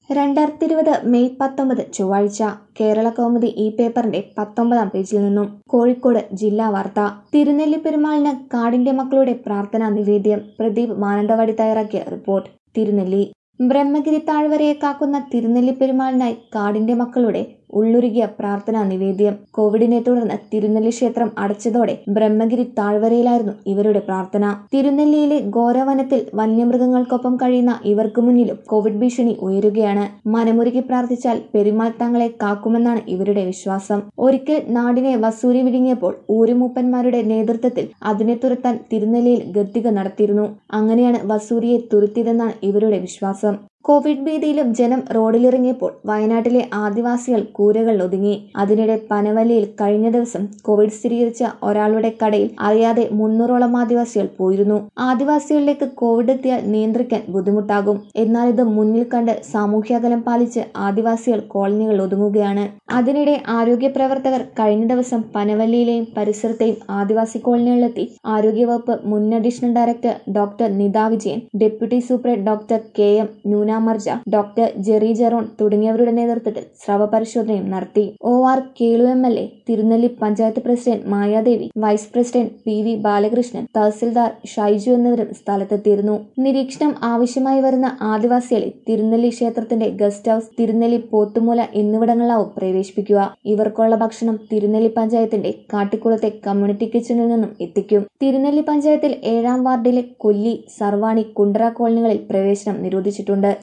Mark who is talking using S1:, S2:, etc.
S1: രണ്ടായിരത്തി ഇരുപത് മെയ് പത്തൊമ്പത് ചൊവ്വാഴ്ച കേരള കൗമുദി ഈ പേപ്പറിന്റെ പത്തൊമ്പതാം പേജിൽ നിന്നും കോഴിക്കോട് ജില്ലാ വാർത്ത തിരുനെല്ലി പെരുമാളിന് കാടിന്റെ മക്കളുടെ പ്രാർത്ഥനാ നിവേദ്യം പ്രദീപ് മാനന്തവാടി തയ്യാറാക്കിയ റിപ്പോർട്ട് തിരുനെല്ലി ബ്രഹ്മഗിരി താഴ്വരയെ കാക്കുന്ന തിരുനെല്ലി പെരുമാളിനായി കാടിന്റെ മക്കളുടെ ഉള്ളുരുകിയ പ്രാർത്ഥനാ നിവേദ്യം കോവിഡിനെ തുടർന്ന് തിരുനെല്ലി ക്ഷേത്രം അടച്ചതോടെ ബ്രഹ്മഗിരി താഴ്വരയിലായിരുന്നു ഇവരുടെ പ്രാർത്ഥന തിരുനെല്ലിയിലെ ഘോരവനത്തിൽ വന്യമൃഗങ്ങൾക്കൊപ്പം കഴിയുന്ന ഇവർക്ക് മുന്നിലും കോവിഡ് ഭീഷണി ഉയരുകയാണ് മനമുരുകി പ്രാർത്ഥിച്ചാൽ പെരുമാൾ തങ്ങളെ കാക്കുമെന്നാണ് ഇവരുടെ വിശ്വാസം ഒരിക്കൽ നാടിനെ വസൂരി വിഴുങ്ങിയപ്പോൾ ഊരുമൂപ്പന്മാരുടെ നേതൃത്വത്തിൽ അതിനെ തുരത്താൻ തിരുനെല്ലിയിൽ ഗദ്ദിക നടത്തിയിരുന്നു അങ്ങനെയാണ് വസൂരിയെ തുരുത്തിയതെന്നാണ് ഇവരുടെ വിശ്വാസം കോവിഡ് ഭീതിയിലും ജനം റോഡിലിറങ്ങിയപ്പോൾ വയനാട്ടിലെ ആദിവാസികൾ കൂരകൾ ഒതുങ്ങി അതിനിടെ പനവല്ലിയിൽ കഴിഞ്ഞ ദിവസം കോവിഡ് സ്ഥിരീകരിച്ച ഒരാളുടെ കടയിൽ അറിയാതെ മുന്നൂറോളം ആദിവാസികൾ പോയിരുന്നു ആദിവാസികളിലേക്ക് കോവിഡ് എത്തിയാൽ നിയന്ത്രിക്കാൻ ബുദ്ധിമുട്ടാകും എന്നാൽ ഇത് മുന്നിൽ കണ്ട് സാമൂഹ്യകലം പാലിച്ച് ആദിവാസികൾ കോളനികൾ ഒതുങ്ങുകയാണ് അതിനിടെ ആരോഗ്യ പ്രവർത്തകർ കഴിഞ്ഞ ദിവസം പനവല്ലിയിലെയും പരിസരത്തെയും ആദിവാസി കോളനികളിലെത്തി ആരോഗ്യവകുപ്പ് മുൻ additional director doctor Nitha Vijayan deputy superintendent doctor K M Nyuna Marja doctor Jerry Jerone തുടങ്ങിയവരുടെ നേതൃത്വത്തിൽ സ്രവ പരിശോധനയും നടത്തി O R Kelu M L A Thirunelli panchayat president Mayadevi vice president P V Balakrishnan tahsildar Shaiju എന്നിവരും സ്ഥലത്തെത്തിയിരുന്നു നിരീക്ഷണം ആവശ്യമായി വരുന്ന ആദിവാസികളെ തിരുനെല്ലി ക്ഷേത്രത്തിന്റെ ഗസ്റ്റ് ഹൌസ് തിരുനെല്ലി പോത്തുമൂല എന്നിവിടങ്ങളിലാവും പ്രവേശിപ്പിക്കുക ഇവർക്കുള്ള ഭക്ഷണം തിരുനെല്ലി പഞ്ചായത്തിന്റെ കാട്ടിക്കുളത്തെ കമ്മ്യൂണിറ്റി കിച്ചണിൽ നിന്നും എത്തിക്കും തിരുനെല്ലി പഞ്ചായത്തിൽ ഏഴാം വാർഡിലെ കൊല്ലി സർവാണി കുണ്ടറ കോളനികളിൽ പ്രവേശനം നിരോധിച്ചിട്ടുണ്ട്